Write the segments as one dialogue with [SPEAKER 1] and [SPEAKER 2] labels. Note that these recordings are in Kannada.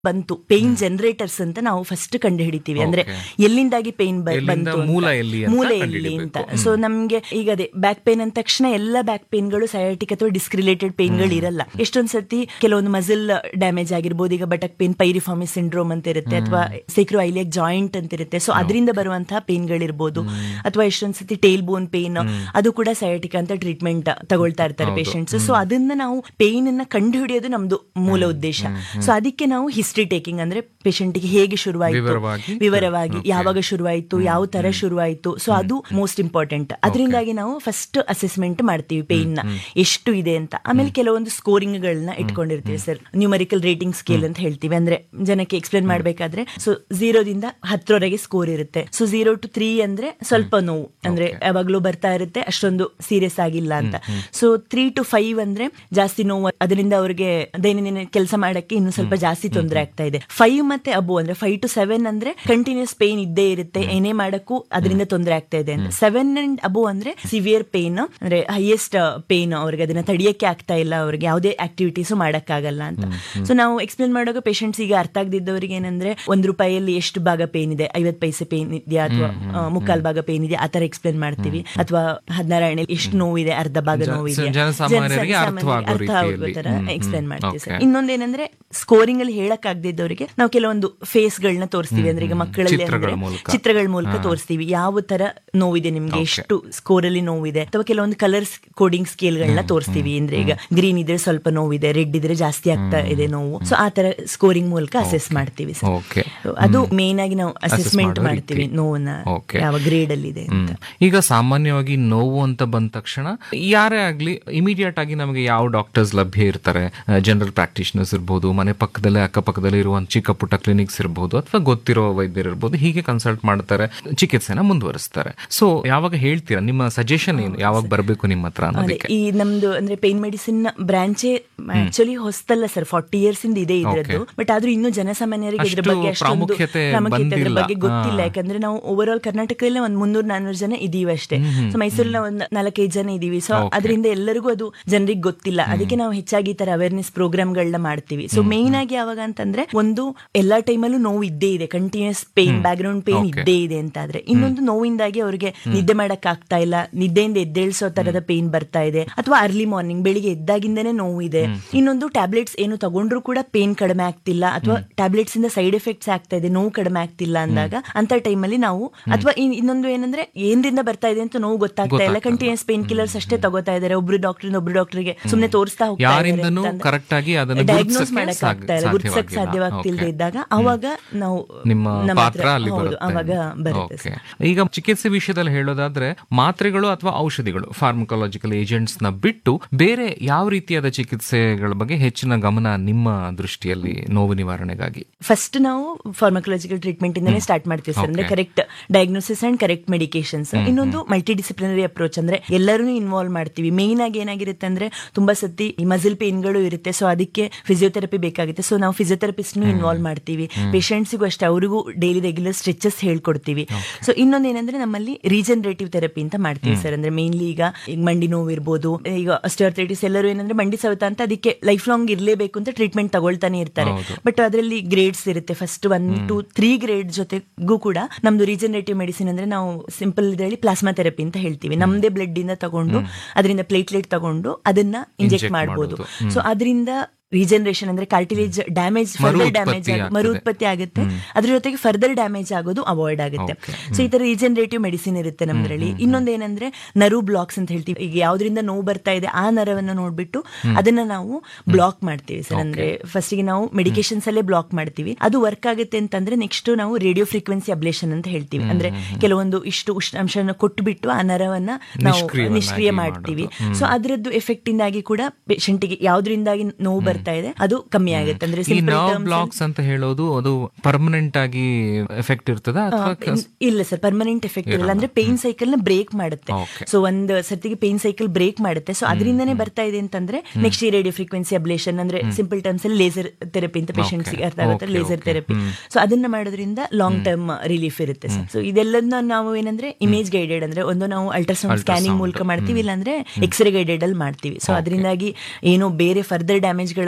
[SPEAKER 1] ಬಂತು ಪೇನ್ ಜನರೇಟರ್ಸ್ ಅಂತ ನಾವು ಫಸ್ಟ್ ಕಂಡು ಹಿಡಿತೀವಿ ಅಂದ್ರೆ ಎಲ್ಲಿಂದಾಗಿ ಪೇನ್
[SPEAKER 2] ಎಲ್ಲಿಂದ
[SPEAKER 1] ಬಂತು ಅಂತ.
[SPEAKER 2] ಮೂಲ ಎಲ್ಲಿ ಅಂತ
[SPEAKER 1] ಮೂಲ ಎಲ್ಲಿ ಅಂತ ಸೊ ನಮ್ಗೆ ಈಗ ಅದೇ ಬ್ಯಾಕ್ ಪೇನ್ ಅಂದ ತಕ್ಷಣ ಎಲ್ಲ ಬ್ಯಾಕ್ ಪೇನ್ಗಳು ಸಯಾಟಿಕ್ ಅಥವಾ ಡಿಸ್ಕ್ ರಿಲೇಟೆಡ್ ಪೇನ್ಗಳು ಇರಲ್ಲ ಎಷ್ಟೊಂದ್ ಸತಿ ಕೆಲವೊಂದು ಮಸಲ್ ಡ್ಯಾಮೇಜ್ ಆಗಿರ್ಬೋದು ಈಗ ಬಟಕ್ ಪೇನ್ ಪೈರಿಫಾಮಿಸ್ ಸಿಂಡ್ರೋಮ್ ಅಂತ ಇರುತ್ತೆ ಅಥವಾ ಸೈಕ್ರೋ ಐಲಿಯಾಕ್ ಜಾಯಿಂಟ್ ಅಂತ ಇರುತ್ತೆ ಸೊ ಅದರಿಂದ ಬರುವಂತಹ ಪೇನ್ಗಳಿರ್ಬೋದು ಅಥವಾ ಎಷ್ಟೊಂದ್ ಸತಿ ಟೇಲ್ ಬೋನ್ ಪೇನ್ ಅದು ಕೂಡ ಸಯಾಟಿಕ್ ಅಂತ ಟ್ರೀಟ್ಮೆಂಟ್ ತಗೊಳ್ತಾ ಇರ್ತಾರೆ ಪೇಷಂಟ್ಸ್ ಸೊ ಅದನ್ನ ನಾವು ಪೇನ್ ಅನ್ನ ಕಂಡು ಹಿಡಿಯೋದು ನಮ್ದು ಮೂಲ ಉದ್ದೇಶ ಸೊ ಅದಕ್ಕೆ ನಾವು ಹಿಸ್ಟ್ರಿ ಟೇಕಿಂಗ್ ಅಂದ್ರೆ patient ಗೆ ಹೇಗೆ ಶುರುವಾಯಿತು
[SPEAKER 2] ವಿವರವಾಗಿ
[SPEAKER 1] ವಿವರವಾಗಿ ಯಾವಾಗ ಶುರುವಾಯಿತು ಯಾವ ತರ ಶುರುವಾಯಿತು ಸೊ ಅದು ಮೋಸ್ಟ್ ಇಂಪಾರ್ಟೆಂಟ್ ಅದರಿಂದಾಗಿ ನಾವು ಫಸ್ಟ್ ಅಸೆಸ್ಮೆಂಟ್ ಮಾಡ್ತೀವಿ ಪೇನ್ ನ ಎಷ್ಟು ಇದೆ ಅಂತ ಆಮೇಲೆ ಕೆಲವೊಂದು ಸ್ಕೋರಿಂಗ್ ಗಳನ್ನ ಇಟ್ಕೊಂಡಿರ್ತೀವಿ ಸರ್ ನ್ಯೂಮರಿಕಲ್ ರೇಟಿಂಗ್ ಸ್ಕೇಲ್ ಅಂತ ಹೇಳ್ತೀವಿ ಅಂದ್ರೆ ಜನಕ್ಕೆ ಎಕ್ಸ್ಪ್ಲೇನ್ ಮಾಡ್ಬೇಕಾದ್ರೆ ಸೊ ಝೀರೋದಿಂದ ಹತ್ತರವರೆಗೆ ಸ್ಕೋರ್ ಇರುತ್ತೆ ಸೊ ಝೀರೋ ಟು ತ್ರೀ ಅಂದ್ರೆ ಸ್ವಲ್ಪ ನೋವು ಅಂದ್ರೆ ಯಾವಾಗ್ಲೂ ಬರ್ತಾ ಇರುತ್ತೆ ಅಷ್ಟೊಂದು ಸೀರಿಯಸ್ ಆಗಿಲ್ಲ ಅಂತ ಸೊ ತ್ರೀ ಟು ಫೈವ್ ಅಂದ್ರೆ ಜಾಸ್ತಿ ನೋವು ಅದರಿಂದ ಅವ್ರಿಗೆ ದೈನಂದಿನ ಕೆಲಸ ಮಾಡಕ್ಕೆ ಇನ್ನು ಸ್ವಲ್ಪ ಜಾಸ್ತಿ ತೊಂದರೆ ಆಗ್ತಾ ಇದೆ ಫೈವ್ ಮತ್ತೆ ಅಬು ಅಂದ್ರೆ ಫೈವ್ ಟು ಸೆವೆನ್ ಅಂದ್ರೆ ಕಂಟಿನ್ಯೂಸ್ ಪೇನ್ ಇದ್ದೇ ಇರುತ್ತೆ ಏನೇ ಮಾಡಕ್ಕೂ ಅದರಿಂದ ತೊಂದರೆ ಆಗ್ತಾ ಇದೆ ಅಂತ ಸೆವೆನ್ ಅಂಡ್ ಅಬು ಅಂದ್ರೆ ಸಿವಿಯರ್ ಪೇನ್ ಅಂದ್ರೆ ಹೈಯೆಸ್ಟ್ ಪೇನ್ ಅವ್ರಿಗೆ ಅದನ್ನ ತಡಿಯಕ್ಕೆ ಆಗ್ತಾ ಇಲ್ಲ ಅವ್ರಿಗೆ ಯಾವುದೇ ಆಕ್ಟಿವಿಟೀಸ್ ಮಾಡಕ್ಕಾಗಲ್ಲ ಅಂತ ಸೊ ನಾವು ಎಕ್ಸ್ಪ್ಲೇನ್ ಮಾಡುವಾಗ ಪೇಷಂಟ್ಸ್ ಈಗ ಅರ್ಥ ಆಗದಿದ್ದವರಿಗೆ ಏನಂದ್ರೆ ಒಂದ್ ರೂಪಾಯಿಯಲ್ಲಿ ಎಷ್ಟು ಭಾಗ ಪೇನ್ ಇದೆ ಐವತ್ ಪೈಸೆ ಪೇನ್ ಇದೆಯಾ ಅಥವಾ ಮುಕ್ಕಾಲ್ ಭಾಗ ಪೇನ್ ಇದೆ ಆತರ ಎಕ್ಸ್ಪ್ಲೇನ್ ಮಾಡ್ತೀವಿ ಅಥವಾ ಹದಿನಾರು ಹಣೆ ಎಷ್ಟು ನೋವಿದೆ ಅರ್ಧ ಭಾಗ ನೋವಿದೆ
[SPEAKER 2] ಜನಸಾಮಾನ್ಯರಿಗೆ ಅರ್ಥವಾಗೋ
[SPEAKER 1] ಅರ್ಥ ಆಗೋ
[SPEAKER 2] ರೀತಿಯಲ್ಲಿ.
[SPEAKER 1] ತರ
[SPEAKER 2] ಹ್ಮ್,
[SPEAKER 1] ಎಕ್ಸ್ಪ್ಲೇನ್
[SPEAKER 2] ಹ್ಮ್.
[SPEAKER 1] ಮಾಡ್ತೀವಿ ಸರ್
[SPEAKER 2] Okay.
[SPEAKER 1] ಇನ್ನೊಂದೇನಂದ್ರೆ ಸ್ಕೋರಿಂಗ್ ಅಲ್ಲಿ ಹೇಳಕ್ ಆಗದಿದ್ದವರಿಗೆ ನಾವು ಕೆಲವೊಂದು ಫೇಸ್ ಗಳನ್ನ ತೋರಿಸ್ತೀವಿ ಅಂದ್ರೆ ಈಗ ಮಕ್ಕಳಲ್ಲಿ
[SPEAKER 2] ಚಿತ್ರಗಳ
[SPEAKER 1] ಅಂದ್ರೆ
[SPEAKER 2] ಮೂಲಕ.
[SPEAKER 1] ಚಿತ್ರಗಳ ಮೂಲಕ ತೋರಿಸ್ತೀವಿ ಯಾವ ತರ ನೋವಿದೆ ನಿಮ್ಗೆ ಎಷ್ಟು ಸ್ಕೋರ್ ಅಲ್ಲಿ ನೋವಿದೆ ಅಥವಾ ಕೆಲವೊಂದು ಕಲರ್ ಕೋಡಿಂಗ್ ಸ್ಕೇಲ್ ಗಳನ್ನ ತೋರಿಸ್ತೀವಿ ಅಂದ್ರೆ ಈಗ ಗ್ರೀನ್ ಇದ್ರೆ ಸ್ವಲ್ಪ ನೋವಿದೆ ರೆಡ್ ಇದ್ರೆ ಜಾಸ್ತಿ ಆಗ್ತಾ ಇದೆ ನೋವು ಸೊ ಆ ತರ ಸ್ಕೋರಿಂಗ್ ಮೂಲಕ ಅಸೆಸ್ ಮಾಡ್ತೀವಿ ಸರ್
[SPEAKER 2] ಓಕೆ
[SPEAKER 1] So ಅದು ಮೇನ್ ಆಗಿ ನಾವು ಅಸೆಸ್ಮೆಂಟ್
[SPEAKER 2] ಮಾಡೋ
[SPEAKER 1] ಮಾಡ್ತೀವಿ
[SPEAKER 2] ರೀತಿ.
[SPEAKER 1] ನೋವನ್ನ
[SPEAKER 2] Okay.
[SPEAKER 1] ಯಾವ ಗ್ರೇಡ್ ಅಲ್ಲಿ ಇದೆ ಅಂತ
[SPEAKER 2] ಈಗ ಸಾಮಾನ್ಯವಾಗಿ ನೋವು ಅಂತ ಬಂದ ತಕ್ಷಣ ಯಾರೇ ಆಗ್ಲಿ ಇಮಿಡಿಯೇಟ್ ಆಗಿ ನಮಗೆ ಯಾವ ಡಾಕ್ಟರ್ಸ್ ಲಭ್ಯ ಇರ್ತಾರೆ ಜನರಲ್ ಪ್ರಾಕ್ಟೀಷನರ್ಸ್ ಇರ್ಬೋದು ಮನೆ ಪಕ್ಕದಲ್ಲೇ ಅಕ್ಕಪಕ್ಕದಲ್ಲಿ ಇರುವ ಚಿಕ್ಕ ಪುಟ್ಟ ಕ್ಲಿನಿಕ್ಸ್ ಇರ್ಬೋದು ಅಥವಾ ಗೊತ್ತಿರೋ ವೈದ್ಯರು ಇರ್ಬೋದು ಹೀಗೆ ಕನ್ಸಲ್ಟ್ ಮಾಡ್ತಾರೆ ಚಿಕಿತ್ಸೆನ ಮುಂದುವರಿಸ್ತಾರೆ ಸೊ ಯಾವಾಗ ಹೇಳ್ತೀರಾ ನಿಮ್ಮ ಸಜೆಷನ್ ಏನು ಯಾವಾಗ ಬರಬೇಕು ನಿಮ್ಮ ಹತ್ರ
[SPEAKER 1] ಅದೇ
[SPEAKER 2] ಅನ್ನೋದಕ್ಕೆ
[SPEAKER 1] ಈ ನಮ್ದು ಅಂದ್ರೆ ಪೇನ್ ಮೆಡಿಸಿನ್ ಬ್ರಾಂಚೇ ಆಕ್ಚುಲಿ ಹೊಸ್ತಲ್ಲ ಸರ್ ಫಾರ್ಟಿ ಇಯರ್ಸ್ ಇಂದ ಇದೆ ಇದ್ರದ್ದು ಬಟ್ ಆದ್ರೂ ಇನ್ನೂ ಜನಸಾಮಾನ್ಯರಿಗೆ ಇದ್ರ
[SPEAKER 2] ಅಷ್ಟು
[SPEAKER 1] ಬಗ್ಗೆ ಅಷ್ಟೊಂದು
[SPEAKER 2] ಪ್ರಾಮುಖ್ಯತೆ
[SPEAKER 1] ಪ್ರಾಮುಖ್ಯತೆ ಅದ್ರ
[SPEAKER 2] ಬಂದಿಲ್ಲ.
[SPEAKER 1] ಬಗ್ಗೆ ಗೊತ್ತಿಲ್ಲ ಯಾಕಂದ್ರೆ ನಾವು ಓವರ್ ಆಲ್ ಕರ್ನಾಟಕದಲ್ಲೇ ಒಂದ್ ಮುನ್ನೂರ್ ನಾನ್ನೂರು ಜನ ಇದೀವಿ ಅಷ್ಟೇ ಸೊ ಮೈಸೂರಿನ ಒಂದ್ ನಾಲ್ಕೈದು ಜನ ಇದೀವಿ ಸೊ ಅದರಿಂದ ಎಲ್ಲರಿಗೂ ಅದು ಜನರಿಗೆ ಗೊತ್ತಿಲ್ಲ ಅದಕ್ಕೆ ನಾವು ಹೆಚ್ಚಾಗಿ ಈ ತರ ಅವೇರ್ನೆಸ್ ಪ್ರೋಗ್ರಾಮ್ಗಳನ್ನ ಮಾಡ್ತೀವಿ ಸೊ ಮೇನ್ ಆಗಿ ಯಾವಾಗ ಅಂತಂದ್ರೆ ಒಂದು ಎಲ್ಲಾ ಟೈಮಲ್ಲೂ ನೋವು ಇದ್ದೇ ಇದೆ continuous pain background pain ಇದ್ದೇ ಇದೆ ಅಂತ ಆದ್ರೆ ಇನ್ನೊಂದು ನೋವಿಂದಾಗಿ ಅವ್ರಿಗೆ ನಿದ್ದೆ ಮಾಡಕ್ ಆಗ್ತಾ ಇಲ್ಲ ನಿದ್ದೆಯಿಂದ ಎದ್ದೇಳಿಸೋ ತರದ ಪೇನ್ ಬರ್ತಾ ಇದೆ ಅಥವಾ ಅರ್ಲಿ ಮಾರ್ನಿಂಗ್ ಬೆಳಿಗ್ಗೆ ಎದ್ದಾಗಿಂದನೇ ನೋವು ಇದೆ ಇನ್ನೊಂದು ಟ್ಯಾಬ್ಲೆಟ್ಸ್ ಏನು ತಗೊಂಡ್ರು ಕೂಡ ಪೇನ್ ಕಡಿಮೆ ಆಗ್ತಿಲ್ಲ ಅಥವಾ ಟ್ಯಾಬ್ಲೆಟ್ಸ್ ಇಂದ ಸೈಡ್ ಎಫೆಕ್ಟ್ಸ್ ಆಗ್ತಾ ಇದೆ ನೋವು ಕಡಿಮೆ ಆಗ್ತಿಲ್ಲ ಅಂದಾಗ ಅಂತ ಟೈಮಲ್ಲಿ ನಾವು ಅಥವಾ ಇನ್- ಇನ್ನೊಂದು ಏನಂದ್ರೆ ಏನ್ರಿಂದ ಬರ್ತಾ ಇದೆ ಅಂತ ನೋವು ಗೊತ್ತಾಗ್ತಾ ಇಲ್ಲ ಕಂಟಿನ್ಯೂಸ್ ಪೇನ್ ಕಿಲ್ಲರ್ಸ್ ಅಷ್ಟೇ ತಗೋತಾ ಇದ್ದಾರೆ ಒಬ್ರು ಡಾಕ್ಟರ್ ಒಬ್ರು ಡಾಕ್ಟರ್ಗೆ ಸುಮ್ನೆ ತೋರಿಸ್ತಾ ಹೋಗ್ತಾ
[SPEAKER 2] ಯಾರಿಂದನೂ correct ಆಗಿ ಅದನ್ನ
[SPEAKER 1] ಡಯಾಗ್ನೋಸ್
[SPEAKER 2] ಗುರುತಿಸಕ್ಕೆ
[SPEAKER 1] ಮಾಡಕ್
[SPEAKER 2] ಸಾಧ್ಯ-
[SPEAKER 1] ಆಗ್ತಾ ಇಲ್ಲ ಗುರುತಿಸಕ್
[SPEAKER 2] ಸಾಧ್ಯವಾಗಿಲ್ಲ.
[SPEAKER 1] ಸಾಧ್ಯವಾಗ್ತಿಲ್ದೇ
[SPEAKER 2] Okay.
[SPEAKER 1] ಇದ್ದಾಗ ಅವಾಗ ನಾವು
[SPEAKER 2] ನಿಮ್ಮ
[SPEAKER 1] ನಮ್ಮ ಹತ್ರ-
[SPEAKER 2] ಪಾತ್ರ ಅಲ್ಲಿ
[SPEAKER 1] ಹೌದು,
[SPEAKER 2] ಬರುತ್ತೆ
[SPEAKER 1] ಅವಾಗ ಬರುತ್ತೆ
[SPEAKER 2] Okay. ಈಗ ಚಿಕಿತ್ಸೆ ವಿಷಯದಲ್ಲಿ ಹೇಳೋದಾದ್ರೆ ಮಾತ್ರೆಗಳು ಅಥವಾ ಔಷಧಿಗಳು ಫಾರ್ಮಕಾಲಜಿಕಲ್ ಏಜೆಂಟ್ಸ್ ನ ಬಿಟ್ಟು ಬೇರೆ ಯಾವ ರೀತಿಯಾದ ಚಿಕಿತ್ಸೆಗಳ ಬಗ್ಗೆ ಹೆಚ್ಚಿನ ಗಮನ ನಿಮ್ಮ ದೃಷ್ಟಿಯಲ್ಲಿ ನೋವು ನಿವಾರಣೆಗಾಗಿ
[SPEAKER 1] ಫಸ್ಟ್ ನಾವು ಫಾರ್ಮಕೊಲಾಜಿಕಲ್ ಟ್ರೀಟ್ಮೆಂಟ್ ಇಂದಾನೆ ಸ್ಟಾರ್ಟ್ ಮಾಡ್ತೀವಿ ಸರ್ ಅಂದ್ರೆ correct diagnosis and correct medications ಇನ್ನೊಂದು ಮಲ್ಟಿ ಡಿಸಿಪ್ಲಿನರಿ ಅಪ್ರೋಚ್ ಅಂದ್ರೆ ಎಲ್ಲರೂ ಇನ್ವಾಲ್ವ್ ಮಾಡ್ತೀವಿ ಮೇನ್ ಆಗಿ ಏನಾಗಿರುತ್ತೆ ಅಂದ್ರೆ ತುಂಬಾ ಸತಿ ಈ ಮಸಿಲ್ ಪೇನ್ಗಳು ಇರುತ್ತೆ ಸೊ ಅದಕ್ಕೆ ಫಿಸಿಯೋಥೆರಪಿ ಬೇಕಾಗುತ್ತೆ ಸೊ ನಾವು ಫಿಸಿಯೋಥೆರಪಿಸ್ಟ್ ಇನ್ವಾಲ್ವ್ ಮಾಡ್ತೀವಿ ಪೇಷಂಟ್ಸಿಗೂ ಅಷ್ಟೇ ಅವರಿಗೂ ಡೈಲಿ ರೆಗ್ಯುಲರ್ ಸ್ಟ್ರೆಚಸ್ ಹೇಳ್ಕೊಡ್ತೀವಿ ಸೊ ಇನ್ನೊಂದು ಏನಂದ್ರೆ ನಮ್ಮಲ್ಲಿ ರೀಜನರೇಟಿವ್ ಥೆರಪಿ ಅಂತ ಮಾಡ್ತೀವಿ ಸರ್ ಅಂದ್ರೆ ಮೇನ್ಲಿ ಈಗ ಈಗ ಮಂಡಿ ನೋವು ಇರ್ಬೋದು ಈಗ ಅಸ್ಟಿಯೋರ್ಥೈಟಿಸ್ ಎಲ್ಲರೂ ಏನಂದ್ರೆ ಮಂಡಿ ಸವೆತ ಅಂತ ಅದಕ್ಕೆ ಲೈಫ್ ಲಾಂಗ್ ಇರಲೇಬೇಕು ಅಂತ ಟ್ರೀಟ್ಮೆಂಟ್ ತಗೊಳ್ತಾನೆ ಇರ್ತಾರೆ ಬಟ್ ಅದರಲ್ಲಿ ಗ್ರೇಡ್ಸ್ ಇರುತ್ತೆ first one two three grade ಜೊತೆಗೂ ಕೂಡ ನಮ್ದು ರೀಜನರೇಟಿವ್ ಮೆಡಿಸಿನ್ ಅಂದ್ರೆ ನಾವು ಸಿಂಪಲ್ ಇದರಲ್ಲಿ ಪ್ಲಾಸ್ಮಾ ಥೆರಪಿ ಅಂತ ಹೇಳ್ತೀವಿ ನಮ್ದೇ ಬ್ಲಡ್ ಇಂದ ತಗೊಂಡು ಅದರಿಂದ ಪ್ಲೇಟ್ಲೆಟ್ ತಗೊಂಡು ಅದನ್ನ ಇಂಜೆಕ್ಟ್ ಮಾಡಬಹುದು ಸೊ ಅದರಿಂದ ರೀಜನರೇಷನ್ ಅಂದ್ರೆ ಕಾರ್ಟಿಲೇಜ್ ಡ್ಯಾಮೇಜ್ ಫರ್ದರ್ ಡ್ಯಾಮೇಜ್
[SPEAKER 2] ಮರುಉತ್ಪತ್ತಿ
[SPEAKER 1] ಮರುತ್ಪತ್ತಿ ಆಗುತ್ತೆ ಅದ್ರ ಜೊತೆಗೆ ಫರ್ದರ್ ಡ್ಯಾಮೇಜ್ ಆಗೋದು ಅವಾಯ್ಡ್ ಆಗುತ್ತೆ ಸೊ ಈ ತರ ರೀಜನರೇಟಿವ್ ಮೆಡಿಸಿನ್ ಇರುತ್ತೆ ನಮ್ದ್ರಲ್ಲಿ ಇನ್ನೊಂದೇನಂದ್ರೆ ನರು ಬ್ಲಾಕ್ಸ್ ಅಂತ ಹೇಳ್ತೀವಿ ಈಗ ಯಾವ್ದ್ರಿಂದ ನೋವು ಬರ್ತಾ ಇದೆ ಆ ನರವನ್ನ ನೋಡ್ಬಿಟ್ಟು ಅದನ್ನ ನಾವು ಬ್ಲಾಕ್ ಮಾಡ್ತೀವಿ ಸರ್ ಅಂದ್ರೆ ಫಸ್ಟ್ ಗೆ ನಾವು ಮೆಡಿಕೇಶನ್ಸ್ ಅಲ್ಲೇ ಬ್ಲಾಕ್ ಮಾಡ್ತೀವಿ ಅದು ವರ್ಕ್ ಆಗುತ್ತೆ ಅಂತಂದ್ರೆ ನೆಕ್ಸ್ಟ್ ನಾವು ರೇಡಿಯೋ ಫ್ರೀಕ್ವೆನ್ಸಿ ಅಬ್ಲೇಷನ್ ಅಂತ ಹೇಳ್ತೀವಿ ಅಂದ್ರೆ ಕೆಲವೊಂದು ಇಷ್ಟು ಉಷ್ಣಾಂಶನ ಕೊಟ್ಬಿಟ್ಟು ಆ ನರವನ್ನ ನಾವು
[SPEAKER 2] ನಿಷ್ಕ್ರಿಯವನ್ನಾಗಿ
[SPEAKER 1] ನಿಷ್ಕ್ರಿಯ ಮಾಡ್ತೀವಿ ಸೊ ಅದರದ್ದು ಎಫೆಕ್ಟ್ ಇಂದಾಗಿ ಕೂಡ ಪೇಷಂಟಿಗೆ ಯಾವ್ದ್ರಿಂದಾಗಿ ನೋವು ಬರ್ತಾ ಇದೆ ಅದು ಕಮ್ಮಿ ಆಗುತ್ತೆ ಅಂದ್ರೆ
[SPEAKER 2] ಈ
[SPEAKER 1] simple
[SPEAKER 2] ನರ್ವ್
[SPEAKER 1] terms
[SPEAKER 2] ಬ್ಲಾಕ್ಸ್ ಅಂತ ಹೇಳೋದು ಅದು ಪರ್ಮನೆಂಟ್ ಆಗಿ ಎಫೆಕ್ಟ್ ಇರ್ತದ ಅಥವಾ
[SPEAKER 1] ಇನ್- ಇಲ್ಲ ಸರ್ ಪರ್ಮನೆಂಟ್ ಎಫೆಕ್ಟ್ ಇರಲ್ಲ ಅಂದ್ರೆ ಪೇನ್ ಸೈಕಲ್ ನ ಬ್ರೇಕ್ ಮಾಡುತ್ತೆ
[SPEAKER 2] Okay.
[SPEAKER 1] ಸೊ ಒಂದ್ ಸರ್ತಿಗೆ ಪೇನ್ ಸೈಕಲ್ ಬ್ರೇಕ್ ಮಾಡುತ್ತೆ ಸೊ ಅದರಿಂದನೇ ಬರ್ತಾ ಇದೆ ಅಂತಂದ್ರೆ ನೆಕ್ಸ್ಟ್ ಈ ರೇಡಿಯೋ ಫ್ರೀಕ್ವೆನ್ಸಿ ಅಬ್ಲೇಷನ್ ಅಂದ್ರೆ ಸಿಂಪಲ್ ಟರ್ಮ್ಸ್ ಅಲ್ಲಿ ಲೇಸರ್ ಥೆರಪಿ ಅಂತ ಪೇಷಂಟ್ಸ್ ಅರ್ಥ ಆಗುತ್ತೆ
[SPEAKER 2] Okay,
[SPEAKER 1] laser
[SPEAKER 2] okay.
[SPEAKER 1] Therapy so ಅದನ್ನ ಮಾಡೋದ್ರಿಂದ ಲಾಂಗ್ ಟರ್ಮ್ ರಿಲೀಫ್ ಇರುತ್ತೆ ಸರ್ ಸೊ ಇದೆಲ್ಲದನ್ನ ನಾವು ಏನಂದ್ರೆ ಇಮೇಜ್ ಗೈಡೆಡ್ ಅಂದ್ರೆ ಒಂದು ನಾವು ಅಲ್ಟ್ರಾಸೌಂಡ್ ಸ್ಕ್ಯಾನಿಂಗ್ ಮೂಲಕ ಮಾಡ್ತೀವಿ ಇಲ್ಲಾಂದ್ರೆ ಎಕ್ಸ್ರೇ ಗೈಡೆಡ್ ಅಲ್ಲಿ ಮಾಡ್ತೀವಿ ಸೊ ಅದರಿಂದಾಗಿ ಏನೋ ಬೇರೆ ಫರ್ದರ್ ಡ್ಯಾಮೇಜ್ ಗಳ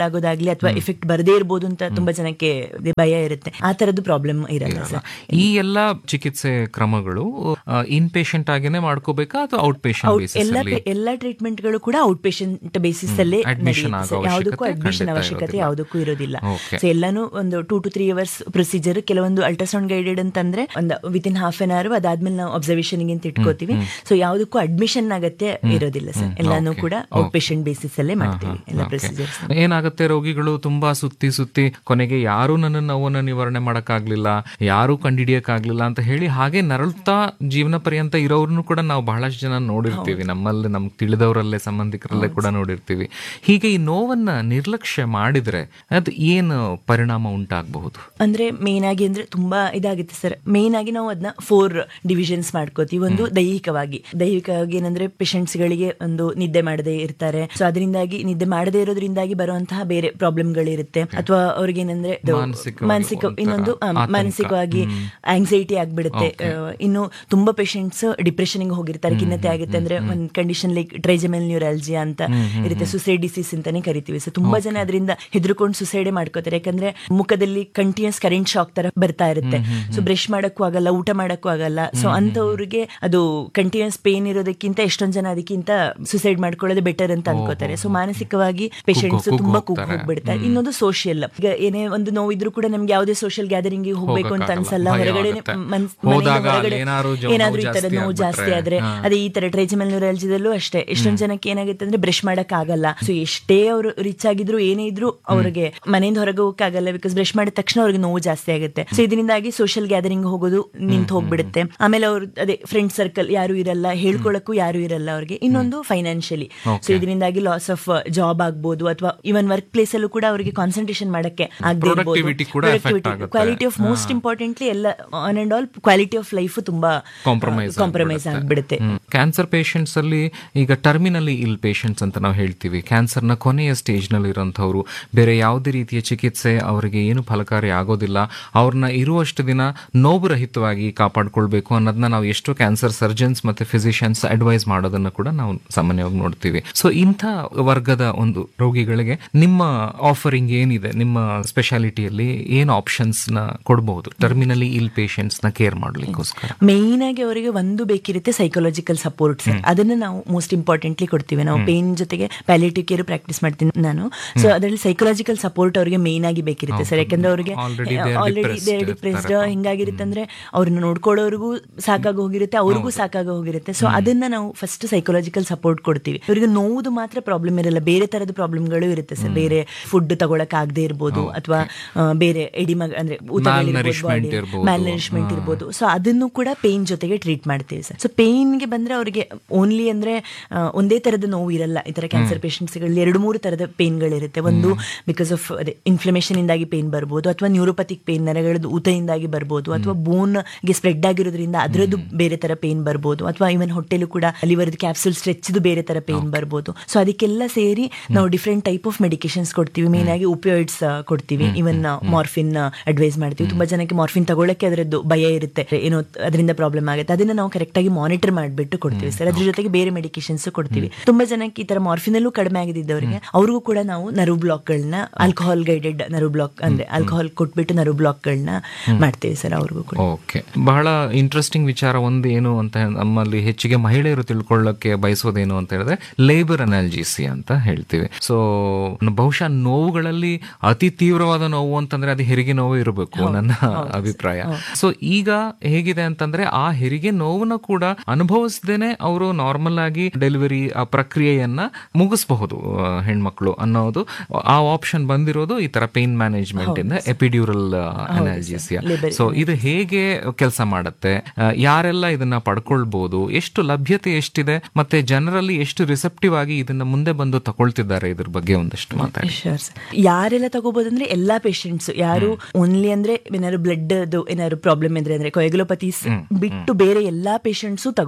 [SPEAKER 1] ಆಗೋದಾಗ್ಲಿ ಅಥವಾ ಎಫೆಕ್ಟ್ ಬರದೇ ಇರ್ಬೋದು ಅಂತ ತುಂಬಾ ಜನಕ್ಕೆ ಭಯ ಇರುತ್ತೆ ಆ ತರದ್ದು ಪ್ರಾಬ್ಲಮ್ ಇರಲ್ಲ ಸರ್
[SPEAKER 2] ಈ ಎಲ್ಲಾ ಚಿಕಿತ್ಸೆ ಕ್ರಮಗಳು ಇನ್ ಪೇಷಂಟ್ ಆಗೇನೆ ಮಾಡ್ಕೋಬೇಕಾ ಅಥವಾ ಔಟ್ ಪೇಷಂಟ್ ಬೇಸಿಸ್
[SPEAKER 1] ಎಲ್ಲ
[SPEAKER 2] ಅಲ್ಲಿ
[SPEAKER 1] ಎಲ್ಲಾ ಟ್ರೀಟ್ಮೆಂಟ್ ಗಳು ಕೂಡ ಔಟ್ ಪೇಷಂಟ್ ಬೇಸಿಸ್ ಅಲ್ಲೇ
[SPEAKER 2] Admission
[SPEAKER 1] ನಡೆಯುತ್ತೆ
[SPEAKER 2] ಆಗೋ
[SPEAKER 1] sir. ಯಾವುದಕ್ಕೂ
[SPEAKER 2] ಅವಶ್ಯಕತೆ
[SPEAKER 1] ಅಡ್ಮಿಷನ್
[SPEAKER 2] ಖಂಡಿತ
[SPEAKER 1] ಅವಶ್ಯಕತೆ
[SPEAKER 2] ಇರೋದಿಲ್ಲ.
[SPEAKER 1] ಯಾವುದಕ್ಕೂ ಇರೋದಿಲ್ಲ
[SPEAKER 2] Okay.
[SPEAKER 1] ಸೊ ಎಲ್ಲಾನು ಒಂದು two to three hours procedure ಕೆಲವೊಂದು ಅಲ್ಟ್ರಾಸೌಂಡ್ ಗೈಡೆಡ್ ಅಂತಂದ್ರೆ ಒಂದು within half an hour ಅದಾದ್ಮೇಲೆ ನಾವು ಅಬ್ಸರ್ವೇಷನ್ ಅಂತ ಇಟ್ಕೋತೀವಿ ಸೊ ಯಾವುದಕ್ಕೂ ಅಡ್ಮಿಷನ್ ಅಗತ್ಯ ಇರೋದಿಲ್ಲ ಸರ್ ಎಲ್ಲಾನು
[SPEAKER 2] Okay.
[SPEAKER 1] ಕೂಡ ಔಟ್ ಪೇಷಂಟ್ ಬೇಸಿಸ್ ಅಲ್ಲೇ ಮಾಡ್ತೀವಿ ಎಲ್ಲ ಪ್ರೊಸೀಜರ್ಸ್
[SPEAKER 2] ಏನಾಗುತ್ತೆ ರೋಗಿಗಳು ತುಂಬಾ ಸುತ್ತಿ ಸುತ್ತಿ ಕೊನೆಗೆ ಯಾರು ನನ್ನ ನೋವನ್ನ ನಿವಾರಣೆ ಮಾಡಕ್ಕಾಗ್ಲಿಲ್ಲ ಯಾರು ಕಂಡಿಡಿಯಕ್ಕಾಗ್ಲಿಲ್ಲ ಅಂತ ಹೇಳಿ ಹಾಗೆ ನರಳುತ್ತಾ ಜೀವನ ಪರ್ಯಂತ ಇರೋರ್ನು ಕೂಡ ನಾವು ಬಹಳಷ್ಟು ಜನ ನೋಡಿರ್ತೀವಿ ನಮ್ಮಲ್ಲಿ ನಮ್ಗೆ ತಿಳಿದವರಲ್ಲೇ ಸಂಬಂಧಿಕರಲ್ಲೇ ಕೂಡ ನೋಡಿರ್ತೀವಿ ಹೀಗೆ ಈ ನೋವನ್ನ ನಿರ್ಲಕ್ಷ್ಯ ಮಾಡಿದ್ರೆ ಅದು ಏನು ಪರಿಣಾಮ ಉಂಟಾಗಬಹುದು
[SPEAKER 1] ಅಂದ್ರೆ ಮೇನ್ ಆಗಿ ಅಂದ್ರೆ ತುಂಬಾ ಇದಾಗುತ್ತೆ ಸರ್ ಮೇನ್ ಆಗಿ ನಾವು ಅದನ್ನ ಫೋರ್ ಡಿವಿಷನ್ಸ್ ಮಾಡ್ಕೋತೀವಿ ಒಂದು ದೈಹಿಕವಾಗಿ ದೈಹಿಕವಾಗಿ ಏನಂದ್ರೆ ಪೇಷಂಟ್ಸ್ ಗಳಿಗೆ ಒಂದು ನಿದ್ದೆ ಮಾಡದೇ ಇರ್ತಾರೆ ಸೊ ಅದರಿಂದಾಗಿ ನಿದ್ದೆ ಮಾಡದೇ ಇರೋದ್ರಿಂದಾಗಿ ಬರುವಂತಹ ಬೇರೆ ಪ್ರಾಬ್ಲಮ್ ಗಳಿರುತ್ತೆ ಅಥವಾ ಅವ್ರಿಗೆ ಏನಂದ್ರೆ ಇದು
[SPEAKER 2] ಮಾನಸಿಕವಾಗಿ
[SPEAKER 1] ಮಾನಸಿಕ
[SPEAKER 2] ಒಂಥರ
[SPEAKER 1] ಇನ್ನೊಂದು ಆ,
[SPEAKER 2] ಆತಂಕ.
[SPEAKER 1] ಮಾನಸಿಕವಾಗಿ ಆಂಗ್ಸೈಟಿ ಆಗ್ಬಿಡುತ್ತೆ ಆ, ಇನ್ನು ತುಂಬಾ ಪೇಷಂಟ್ಸ್ ಡಿಪ್ರೆಷನ್ ಹೋಗಿರ್ತಾರೆ ಖಿನ್ನತೆ ಆಗುತ್ತೆ ಅಂದ್ರೆ ಒಂದ್ ಕಂಡೀಷನ್ ಲೈಕ್ ಟ್ರೈಜಮೆಲ್ ನ್ಯೂರಾಲಜಿ ಅಂತ ಇರುತ್ತೆ ಸುಸೈಡ್ ಡಿಸೀಸ್ ಅಂತಾನೆ ಕರಿತೀವಿ ಸೊ ತುಂಬಾ ಜನ ಅದರಿಂದ ಹೆದರ್ಕೊಂಡು ಸುಸೈಡ್ ಮಾಡ್ಕೋತಾರೆ ಯಾಕಂದ್ರೆ ಮುಖದಲ್ಲಿ ಕಂಟಿನ್ಯೂಸ್ ಕರೆಂಟ್ ಶಾಕ್ ತರ ಬರ್ತಾ ಇರುತ್ತೆ ಸೊ ಬ್ರಷ್ ಮಾಡಕ್ಕೂ ಆಗಲ್ಲ ಊಟ ಮಾಡಕ್ಕೂ ಆಗಲ್ಲ ಸೊ ಅಂತವ್ರಿಗೆ ಅದು ಕಂಟಿನ್ಯೂಸ್ ಪೇನ್ ಇರೋದಕ್ಕಿಂತ ಎಷ್ಟೊಂದ್ ಜನ ಅದಕ್ಕಿಂತ ಸುಸೈಡ್ ಮಾಡ್ಕೊಳ್ಳೋದು ಬೆಟರ್ ಅಂತ ಅನ್ಕೋತಾರೆ ಸೊ ಮಾನಸಿಕವಾಗಿ ಪೇಷಂಟ್ಸ್
[SPEAKER 2] ಕುಗ್ಗು
[SPEAKER 1] ತುಂಬಾ ಕುಗ್ಗು
[SPEAKER 2] ಹೋಗ್ತಾರೆ.
[SPEAKER 1] ಹೋಗ್ಬಿಡ್ತಾರೆ ಇನ್ನೊಂದು ಸೋಷಿಯಲ್ ಈಗ ಏನೇ ಒಂದು ನೋವಿದ್ರು ಕೂಡ ನಮ್ಗೆ ಯಾವುದೇ ಸೋಷಿಯಲ್ ಗ್ಯಾದರಿಂಗ್ ಹೋಗ್ಬೇಕು ಅಂತ
[SPEAKER 2] ಹೋಗಕ್ಕಾಗಲ್ಲ.
[SPEAKER 1] ಅನ್ಸಲ್ಲ
[SPEAKER 2] ಭಯ
[SPEAKER 1] ಹೊರಗಡೆ
[SPEAKER 2] ಆಗುತ್ತೆ.
[SPEAKER 1] ಮನ್ಸ್-
[SPEAKER 2] ಹೋದಾಗ
[SPEAKER 1] ಮನೆಯಿಂದ ಹೊರಗಡೆ
[SPEAKER 2] ಅಲ್ಲಿ ಏನಾದ್ರು ಜೊ-
[SPEAKER 1] ಏನಾದ್ರೂ ಈ
[SPEAKER 2] ನೋವು
[SPEAKER 1] ತರ
[SPEAKER 2] ಜಾಸ್ತಿ
[SPEAKER 1] ನೋವು ಜಾಸ್ತಿ
[SPEAKER 2] ಆಗ್ಬಿಟ್ರೆ,
[SPEAKER 1] ಆದ್ರೆ
[SPEAKER 2] ಹಾ.
[SPEAKER 1] ಅದೇ ಈ ತರ ಟ್ರೈಜಮೆಲ್ ನ್ಯೂರಾಲಜಿದಲ್ಲೂ ಅಷ್ಟೇ ಎಷ್ಟೊಂದ್ ಜನಕ್ಕೆ ಏನಾಗುತ್ತೆ ಅಂದ್ರೆ ಬ್ರಷ್ ಮಾಡಕ್ ಆಗಲ್ಲ ಸೊ ಎಷ್ಟೇ ಅವರು ರಿಚ್ ಆಗಿದ್ರು ಏನೇ ಇದ್ರು ಅವ್ರಿಗೆ ಮನೆಯಿಂದ ಹೊರಗೆ ಹೋಗಕ್ಕಾಗಲ್ಲ ಬಿಕಾಸ್ ಬ್ರಷ್ ಮಾಡಿದ ತಕ್ಷಣ ಅವ್ರಿಗೆ ನೋವು ಜಾಸ್ತಿ ಆಗುತ್ತೆ ಸೊ ಇದರಿಂದಾಗಿ ಸೋಷಿಯಲ್ ಗ್ಯಾದರಿಂಗ್ ಹೋಗೋದು ನಿಂತು ಹೋಗ್ಬಿಡುತ್ತೆ ಆಮೇಲೆ ಅವ್ರು ಅದೇ ಫ್ರೆಂಡ್ ಸರ್ಕಲ್ ಯಾರು ಇರಲ್ಲ ಹೇಳ್ಕೊಳಕ್ಕೂ ಯಾರು ಇರಲ್ಲ ಅವ್ರಿಗೆ ಇನ್ನೊಂದು ಫೈನಾನ್ಷಿಯಲಿ ಸೊ ಇದರಿಂದಾಗಿ ಲಾಸ್ ಆಫ್ ಜಾಬ್ ಆಗ್ಬೋದು ಅಥವಾ ಇವನ್ ವರ್ಕ್ ಪ್ಲೇಸ್ ಅಲ್ಲೂ ಕೂಡ ಅವರಿಗೆ ಕಾನ್ಸಂಟ್ರೇಷನ್ ಮಾಡಕ್ಕೆ ಆಗದೆ
[SPEAKER 2] Productivity ಕೂಡ affect ಆಗುತ್ತೆ.
[SPEAKER 1] ಕ್ವಾಲಿಟಿ ಆಫ್ ಮೋಸ್ಟ್ ಇಂಪಾರ್ಟೆಂಟ್ಲಿ ಎಲ್ಲ on and all quality of life ತುಂಬಾ
[SPEAKER 2] ಕಾಂಪ್ರಮೈಸ್
[SPEAKER 1] ಕಾಂಪ್ರಮೈಸ್ ಆಗ್ಬಿಡುತ್ತೆ
[SPEAKER 2] ಕ್ಯಾನ್ಸರ್ ಪೇಷಂಟ್ಸ್ ಅಲ್ಲಿ ಈಗ ಟರ್ಮಿನಲಿ ಇಲ್ ಪೇಷಂಟ್ಸ್ ಅಂತ ನಾವು ಹೇಳ್ತೀವಿ ಕ್ಯಾನ್ಸರ್ ನ ಕೊನೆಯ ಸ್ಟೇಜ್ ನಲ್ಲಿ ಇರುವಂತವ್ರು ಬೇರೆ ಯಾವುದೇ ರೀತಿಯ ಚಿಕಿತ್ಸೆ ಅವರಿಗೆ ಏನು ಫಲಕಾರಿ ಆಗೋದಿಲ್ಲ ಅವ್ರನ್ನ ಇರುವಷ್ಟು ದಿನ ನೋವು ರಹಿತವಾಗಿ ಕಾಪಾಡ್ಕೊಳ್ಬೇಕು ಅನ್ನೋದನ್ನ ನಾವು ಎಷ್ಟೋ ಕ್ಯಾನ್ಸರ್ ಸರ್ಜನ್ಸ್ ಮತ್ತೆ ಫಿಸಿಷಿಯನ್ಸ್ ಅಡ್ವೈಸ್ ಮಾಡೋದನ್ನ ಕೂಡ ನಾವು ಸಾಮಾನ್ಯವಾಗಿ ನೋಡ್ತೀವಿ ಸೊ ಇಂಥ ವರ್ಗದ ಒಂದು ರೋಗಿಗಳಿಗೆ ನಿಮ್ಮ ಆಫರಿಂಗ್ ಏನಿದೆ ನಿಮ್ಮ ಸ್ಪೆಷಾಲಿಟಿಯಲ್ಲಿ ಏನು ಆಪ್ಷನ್ಸ್ ನ ಕೊಡಬಹುದು ಟರ್ಮಿನಲಿ ಇಲ್ ಪೇಷಂಟ್ಸ್ ನ ಕೇರ್ ಮಾಡ್ಲಿಕ್ಕೋಸ್ಕರ
[SPEAKER 1] ಮೇನ್ ಆಗಿ ಅವರಿಗೆ ಒಂದು ಬೇಕಿರುತ್ತೆ ಸೈಕಾಲಜಿಕಲ್ ಸಪೋರ್ಟ್ ಸರ್ ಅದನ್ನ ನಾವು ಮೋಸ್ಟ್ ಇಂಪಾರ್ಟೆಂಟ್ಲಿ ಕೊಡ್ತೀವಿ ನಾವು ಪೇನ್ ಜೊತೆಗೆ ಪ್ಯಾಲೇಟಿವ್ ಕೇರ್ ಪ್ರಾಕ್ಟೀಸ್ ಮಾಡ್ತೀನಿ ನಾನು ಸೊ ಅದರಲ್ಲಿ ಸೈಕಾಲಜಿಕಲ್ ಸಪೋರ್ಟ್ ಅವರಿಗೆ ಮೇನ್ ಆಗಿ ಬೇಕಿರುತ್ತೆ ಸರ್ ಯಾಕಂದ್ರೆ ಅವರಿಗೆ
[SPEAKER 2] Already they are
[SPEAKER 1] already
[SPEAKER 2] depressed
[SPEAKER 1] depressed
[SPEAKER 2] ಇರ್ತಾರೆ.
[SPEAKER 1] ಹಿಂಗಾಗಿರುತ್ತೆ ಅಂದ್ರೆ ಅವ್ರನ್ನ ನೋಡ್ಕೊಳ್ಳೋರ್ಗೂ ಸಾಕಾಗಿ ಹೋಗಿರುತ್ತೆ ಅವ್ರಿಗೂ ಸಾಕಾಗಿ ಹೋಗಿರುತ್ತೆ ಸೊ ಅದನ್ನ ನಾವು ಫಸ್ಟ್ ಸೈಕಾಲಜಿಕಲ್ ಸಪೋರ್ಟ್ ಕೊಡ್ತೀವಿ ಇವರಿಗೆ ನೋವುದು ಮಾತ್ರ ಪ್ರಾಬ್ಲಮ್ ಇರಲ್ಲ ಬೇರೆ ತರದ ಪ್ರಾಬ್ಲಮ್ಗಳು ಇರುತ್ತೆ ಸರ್ ಬೇರೆ ಫುಡ್ ತಗೊಳಕ್ ಆಗದೆ ಇರ್ಬೋದು ಅಥವಾ ಬೇರೆ ಎಡಿಮ ಅಂದ್ರೆ
[SPEAKER 2] Malnourishment ಇರ್ಬೋದು.
[SPEAKER 1] ಮ್ಯಾಲ್ನರಿಶ್ಮೆಂಟ್ ಇರ್ಬೋದು ಸೊ ಅದನ್ನು ಕೂಡ ಪೇನ್ ಜೊತೆಗೆ ಟ್ರೀಟ್ ಮಾಡ್ತೀವಿ ಸರ್ ಸೊ ಪೇನ್ಗೆ ಬಂದ್ರೆ ಅವರಿಗೆ ಓನ್ಲಿ ಅಂದ್ರೆ ಆ, ಒಂದೇ ತರದ ನೋವು ಇರಲ್ಲ ಈ ತರ ಕ್ಯಾನ್ಸರ್ ಪೇಷಂಟ್ಸ್ಗಳಲ್ಲಿ ಎರಡು ಮೂರು ತರದ ಪೇನ್ಗಳಿರುತ್ತೆ ಒಂದು ಬಿಕಾಸ್ ಆಫ್ ಅದೇ ಇನ್ಫ್ಲಮೇಷನ್ ಇಂದಾಗಿ ಪೇನ್ ಬರ್ಬೋದು ಅಥವಾ ನ್ಯೂರೋಪತಿಕ್ ಪೇನ್ ನರಗಳದ್ದು ಊತದಿಂದಾಗಿ ಬರ್ಬೋದು ಅಥವಾ ಬೋನ್ ಗೆ ಸ್ಪ್ರೆಡ್ ಆಗಿರೋದ್ರಿಂದ ಅದರದ್ದು ಬೇರೆ ತರ ಪೇನ್ ಬರ್ಬೋದು ಅಥವಾ ಇವನ್ ಹೊಟ್ಟೆಲು ಕೂಡ ಲಿವರ್ದು ಕ್ಯಾಪ್ಸುಲ್ ಸ್ಟ್ರೆಚ್ದು ಬೇರೆ ತರ ಪೇನ್ ಬರ್ಬೋದು ಸೊ ಅದಕ್ಕೆಲ್ಲ ಸೇರಿ ನಾವು ಡಿಫ್ರೆಂಟ್ ಟೈಪ್ ಆಫ್ ಮೆಡಿಕೇಶನ್ಸ್ ಕೊಡ್ತೀವಿ ಮೇನ್ ಆಗಿ ಉಪಿಯೋಯಿಡ್ಸ್ ಕೊಡ್ತೀವಿ ಇವನ್ ಮಾರ್ಫಿನ್ ಅಡ್ವೈಸ್ ಮಾಡ್ತೀವಿ ತುಂಬಾ ಜನಕ್ಕೆ ಮಾರ್ಫಿನ್ ತಗೊಳಕ್ಕೆ ಅದರದ್ದು ಭಯ ಇರುತ್ತೆ ಏನೋ ಅದರಿಂದ ಪ್ರಾಬ್ಲಮ್ ಆಗುತ್ತೆ ಅದನ್ನ ನಾವು ಕರೆಕ್ಟ್ ಆಗಿ ಮಾನಿಟರ್ ಮಾಡಿಬಿಟ್ಟು ಕೊಡ್ತೀವಿ ಸರ್ ಅದ್ರ ಜೊತೆಗೆ ಬೇರೆ ಮೆಡಿಕೇಶನ್ಸ್ ಕೊಡ್ತೀವಿ ತುಂಬಾ ಜನಕ್ಕೆ ಈ ತರ ಮಾರ್ಫಿನಲ್ಲೂ ಕಡಿಮೆ ಆಗಿದ್ದವರಿಗೆ ಅವ್ರಿಗೂ ಕೂಡ ನಾವು ನರ್ವ್ ಬ್ಲಾಕ್ ಗಳನ್ನ ಆಲ್ಕೋಹಾಲ್ ಗೈಡೆಡ್ ನರ್ವ್ ಬ್ಲಾಕ್ ಅಂದ್ರೆ ಆಲ್ಕೋಹಾಲ್ ಕೊಟ್ಬಿಟ್ಟು ನರ್ವ್ ಬ್ಲಾಕ್ ಗಳನ್ನ ಮಾಡ್ತೀವಿ ಸರ್ ಅವ್ರಿಗೂ ಕೂಡ
[SPEAKER 2] ಓಕೆ ಬಹಳ ಇಂಟ್ರೆಸ್ಟಿಂಗ್ ವಿಚಾರ ಒಂದು ಏನು ಅಂತ ನಮ್ಮಲ್ಲಿ ಹೆಚ್ಚಿಗೆ ಮಹಿಳೆಯರು ತಿಳ್ಕೊಳ್ಳಕ್ಕೆ ಬಯಸೋದೇನು ಅಂತ ಹೇಳಿದ್ರೆ ಲೇಬರ್ ಅನಾಲ್ಜಿಸಿ ಅಂತ ಹೇಳ್ತೀವಿ ಸೊ ಬಹುಶಃ ನೋವುಗಳಲ್ಲಿ ಅತಿ ತೀವ್ರವಾದ ನೋವು ಅಂತಂದ್ರೆ ಅದು ಹೆರಿಗೆ ನೋವು ಇರಬೇಕು ನನ್ನ ಅಭಿಪ್ರಾಯ ಸೊ ಈಗ ಹೇಗಿದೆ ಅಂತಂದ್ರೆ ಆ ಹೆರಿಗೆ ನೋವನ್ನ ಕೂಡ ಅನುಭವಿಸದೇನೆ ಅವರು ನಾರ್ಮಲ್ ಆಗಿ ಡೆಲಿವರಿ ಆ ಪ್ರಕ್ರಿಯೆಯನ್ನ ಮುಗಿಸಬಹುದು ಆ, ಹೆಣ್ಮಕ್ಳು ಅನ್ನೋದು ಆ ಆಪ್ಷನ್ ಬಂದಿರೋದು ಈ ತರ ಪೇನ್ ಮ್ಯಾನೇಜ್ಮೆಂಟ್ ಇಂದ ಎಪಿಡ್ಯೂರಲ್ ಅನಾಲ್ಜಿಸಿಯಾ ಸೊ ಇದು ಹೇಗೆ ಕೆಲಸ ಮಾಡುತ್ತೆ ಆ, ಯಾರೆಲ್ಲ ಇದನ್ನ ಪಡ್ಕೊಳ್ಬಹುದು ಎಷ್ಟು ಲಭ್ಯತೆ ಎಷ್ಟಿದೆ ಮತ್ತೆ ಜನರಲ್ಲಿ ಎಷ್ಟು ರಿಸೆಪ್ಟಿವ್ ಆಗಿ ಇದನ್ನ ಮುಂದೆ ಬಂದು ತಗೊಳ್ತಿದ್ದಾರೆ ಇದ್ರ ಬಗ್ಗೆ ಒಂದಷ್ಟು ಮಾತಾಡಿ
[SPEAKER 1] Sure, sir. ಯಾರೆಲ್ಲ ತಗೋಬಹುದಂದ್ರೆ ಎಲ್ಲಾ ಪೇಷಂಟ್ಸ್ ಯಾರು ಓನ್ಲಿ ಅಂದ್ರೆ ಏನಾದ್ರು ಬ್ಲಡ್ ಏನಾದ್ರು ಪ್ರಾಬ್ಲಮ್ ಇದ್ರೆ ಅಂದ್ರೆ ಕೊಯಗುಲೋಪತೀಸ್ ಬಿಟ್ಟು ಬೇರೆ ಎಲ್ಲಾ ಪೇಷಂಟ್ಸ್ ತಗೋಬಹುದು ಸರ್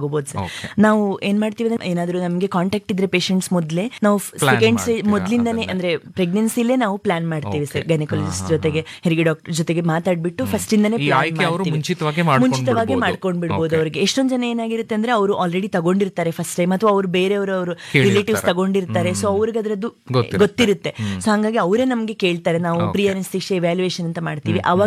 [SPEAKER 2] Okay.
[SPEAKER 1] ನಾವು ಏನ್ ಮಾಡ್ತೀವಿ ಅಂದ್ರೆ ಏನಾದ್ರು ನಮ್ಗೆ ಕಾಂಟ್ಯಾಕ್ಟ್ ಇದ್ರೆ ಪೇಷಂಟ್ಸ್ ಮೊದ್ಲೇ ನಾವು
[SPEAKER 2] Plan
[SPEAKER 1] ಸೆಕೆಂಡ್
[SPEAKER 2] ಮಾಡ್ತೀರಾ
[SPEAKER 1] ಮೊದ್ಲಿಂದಾನೇ
[SPEAKER 2] ಅದನ್ನೇ.
[SPEAKER 1] ಅಂದ್ರೆ ಪ್ರೆಗ್ನೆನ್ಸಿಲೇ ನಾವು ಪ್ಲಾನ್ ಮಾಡ್ತೀವಿ
[SPEAKER 2] Okay.
[SPEAKER 1] ಸರ್ ಗೈನಕಾಲಜಿಸ್ಟ್ ಜೊತೆಗೆ ಹೆರಿಗೆ ಡಾಕ್ಟರ್ ಜೊತೆಗೆ ಮಾತಾಡ್ಬಿಟ್ಟು ಫಸ್ಟ್ ಇಂದಾನೆ
[SPEAKER 2] ಈ
[SPEAKER 1] plan
[SPEAKER 2] ಆಯ್ಕೆ ಅವರು
[SPEAKER 1] ಮಾಡ್ತೀವಿ.
[SPEAKER 2] ಮುಂಚಿತವಾಗೇ ಮಾಡ್ಕೊಂಡ್
[SPEAKER 1] ಮುಂಚಿತವಾಗಿ
[SPEAKER 2] ಬಿಡ್ಬೋದು.
[SPEAKER 1] ಮಾಡ್ಕೊಂಡ್ ಬಿಡ್ಬೋದು
[SPEAKER 2] Okay.
[SPEAKER 1] ಅವ್ರಿಗೆ ಎಷ್ಟೊಂದ್ ಜನ ಏನಾಗಿರುತ್ತೆ ಅಂದ್ರೆ ಅವರು ಆಲ್ರೆಡಿ ತಗೊಂಡಿರ್ತಾರೆ ಫಸ್ಟ್ ಟೈಮ್ ಅಥವಾ ಅವ್ರು ಬೇರೆಯವರು ಅವರು
[SPEAKER 2] ಕೇಳಿರ್ತಾರೆ.
[SPEAKER 1] ರಿಲೇಟಿವ್ಸ್ ತಗೊಂಡಿರ್ತಾರೆ ಸೊ ಅವ್ರಿಗೆ ಅದ್ರದ್ದು
[SPEAKER 2] ಗೊತ್ತಿರುತ್ತೆ.
[SPEAKER 1] ಗೊತ್ತಿರುತ್ತೆ ಸೊ ಹಂಗಾಗಿ ಅವರೇ ನಮ್ಗೆ ಕೇಳ್ತಾರೆ ನಾವು ಪ್ರಿಯ ಅನಿಸ್ತಿಕ್ಷೆ ವ್ಯಾಲ್ಯೂಯೇಷನ್ ಅಂತ ಮಾಡ್ತೀವಿ ಅವಾಗ